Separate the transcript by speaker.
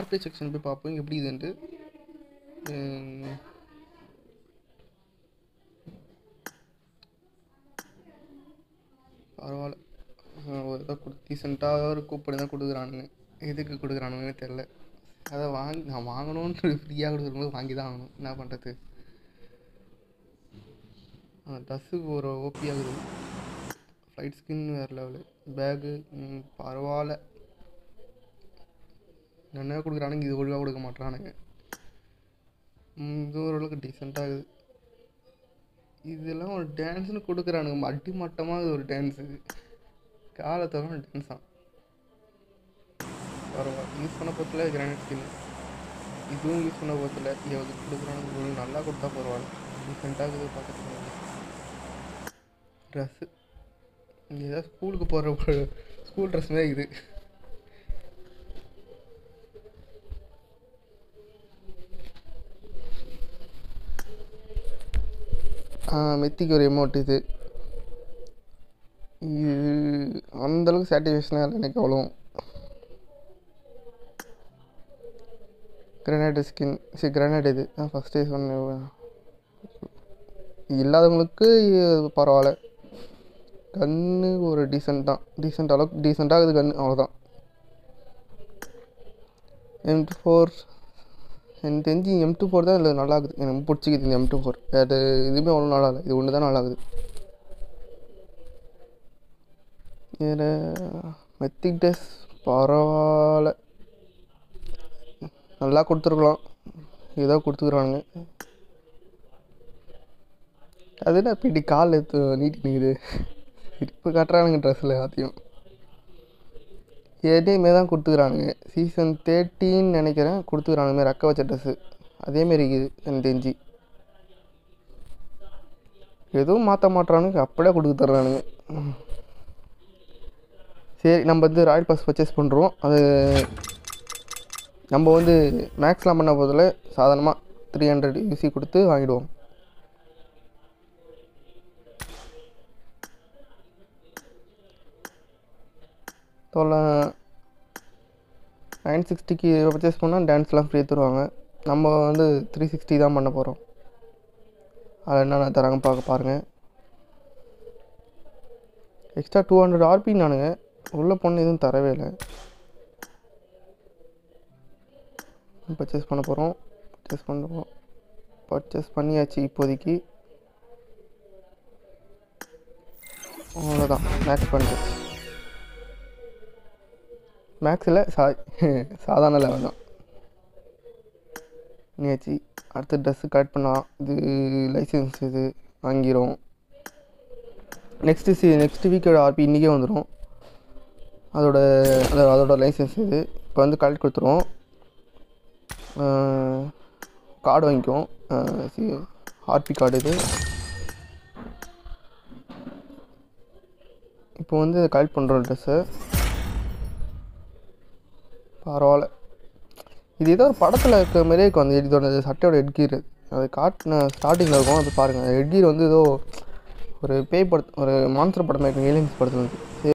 Speaker 1: RB section போய் பார்ப்போம் எப்படி இதுன்ட்டு உம், பரவாயில்ல அஹ் ஒரு ஏதோ கொடு டீசெண்டாக ஒரு கூப்பன் தான் கொடுக்குறானுங்க எதுக்கு கொடுக்குறானுங்கன்னு தெரில அதை வாங்கி நான் வாங்கணுன்ட்டு ஃப்ரீயாக கொடுக்கும்போது வாங்கி தான் ஆகணும் என்ன பண்ணுறது ட்ரெஸ்ஸுக்கு ஒரு ஓபி ஆகுது ஃப்ளைட் ஸ்கின் வேறு லெவலு பேகு பரவாயில்ல என்ன கொடுக்குறானுங்க இது ஒழுங்காக கொடுக்க மாட்றானுங்க ம், இது ஓரளவுக்கு டீசெண்டாக இருக்குது இதெல்லாம் ஒரு டான்ஸ்னு கொடுக்குறானுங்க அடி மட்டமாக ஒரு டான்ஸு காலத்தோட டான்ஸ் தான் பரவாயில்ல யூஸ் பண்ண போதில் கிரானைட் ஸ்கின் இதுவும் யூஸ் பண்ண போதில் எவ்வளோ கொடுக்குறானுங்க இவ்வளோ நல்லா கொடுத்தா பரவாயில்ல டீசெண்டாக இருக்குது பார்க்கறதுக்கு ட்ரெஸ்ஸு ஏதாவது ஸ்கூலுக்கு போகிற ஸ்கூல் ட்ரெஸ் மாதிரி இது மெத்திக்கு ஒரு எமௌண்ட் இது இது அந்தளவுக்கு சாட்டிஸ்ஃபேக்ஷனாக இல்லை எனக்கு அவ்வளோ கிரனேட் ஸ்கின் சரி கிரனேட் இது ஃபஸ்ட்டே சொன்னேன் இல்லாதவங்களுக்கு இது பரவாயில்ல கன்று ஒரு டீசெண்ட் தான் டீசெண்ட் அளவுக்கு டீசெண்டாக இருக்குது கன்று அவ்வளோதான் எம் டூ ஃபோர் எனக்கு தெரிஞ்சு எம் டூ ஃபோர் தான் இதில் நல்லா இருக்குது எனக்கு பிடிச்சிக்குது இந்த எம் டூ ஃபோர் அது எதுவுமே அவ்வளோ நல்லா இல்லை இது ஒன்று தான் நல்லா இருக்குது வேறு மெத்திக் டேஸ் பரவாயில்ல நல்லா கொடுத்துருக்கலாம் ஏதோ கொடுத்துக்குறானுங்க அது என்ன பிடி கால் எடுத்து நீட்டி நிற்குது இப்போ கட்டுறானுங்க ட்ரெஸ்ஸில் எல்லாத்தையும் எதையுமே தான் கொடுத்துக்குறானுங்க சீசன் தேர்ட்டின்னு நினைக்கிறேன் கொடுத்துக்குறானுங்க ரெக்க வச்ச ட்ரெஸ்ஸு அதேமாரி இருக்குது எனக்கு தெரிஞ்சு எதுவும் மாற்ற மாட்றானுங்க அப்படியே கொடுத்து தர்றானுங்க சரி நம்ம வந்து ராயல் பாஸ் பர்ச்சேஸ் பண்ணுறோம் அது நம்ம வந்து மேக்ஸ்லாம் பண்ண போதில் சாதாரணமாக த்ரீ ஹண்ட்ரட் யூசி கொடுத்து வாங்கிடுவோம் தொலை நைன் சிக்ஸ்டிக்கு பர்ச்சேஸ் பண்ணால் டான்ஸ்லாம் ஃப்ரீ தருவாங்க நம்ம வந்து த்ரீ சிக்ஸ்டி தான் பண்ண போகிறோம் அதில் என்னென்ன தராங்க பார்க்க பாருங்கள் எக்ஸ்ட்ரா டூ ஹண்ட்ரட் ஆர்பி நானுங்க உள்ளே பொண்ணு எதுவும் தரவே இல்லை பர்ச்சேஸ் பண்ண போகிறோம் பர்ச்சேஸ் பண்ணுறோம் பர்ச்சேஸ் பண்ணியாச்சு இப்போதைக்கு அவ்வளோதான் மேக்ஸ் பண்ணியாச்சு மேக்ஸில் சா சாதாரண லெவல் தான் பண்ணியாச்சு அடுத்த ட்ரெஸ்ஸு கலெக்ட் பண்ணலாம் இது லைசன்ஸ் இது வாங்கிரும் நெக்ஸ்ட்டு சி நெக்ஸ்ட் வீக்கோட ஆர்பி இன்றைக்கே வந்துடும் அதோட அதோட அதோட லைசன்ஸ் இது இப்போ வந்து கலெக்ட் கொடுத்துருவோம் கார்டு வாங்கிக்குவோம் சி ஆர்பி கார்டு இது இப்போ வந்து கலெக்ட் பண்ணுறோம் ட்ரெஸ்ஸை பரவாயில்ல இது ஏதோ ஒரு படத்தில் இருக்கிற மாதிரியே இருக்கும் அந்த இதோட சட்டையோட ஹெட்கீர் அது காட்டின ஸ்டார்டிங்கில் இருக்கும் அது பாருங்கள் ஹெட்கீர் வந்து ஏதோ ஒரு பேய் படத்து ஒரு மான்ஸ்டர் படம் இருக்கும் ஏலியன்ஸ் படத்தில் வந்து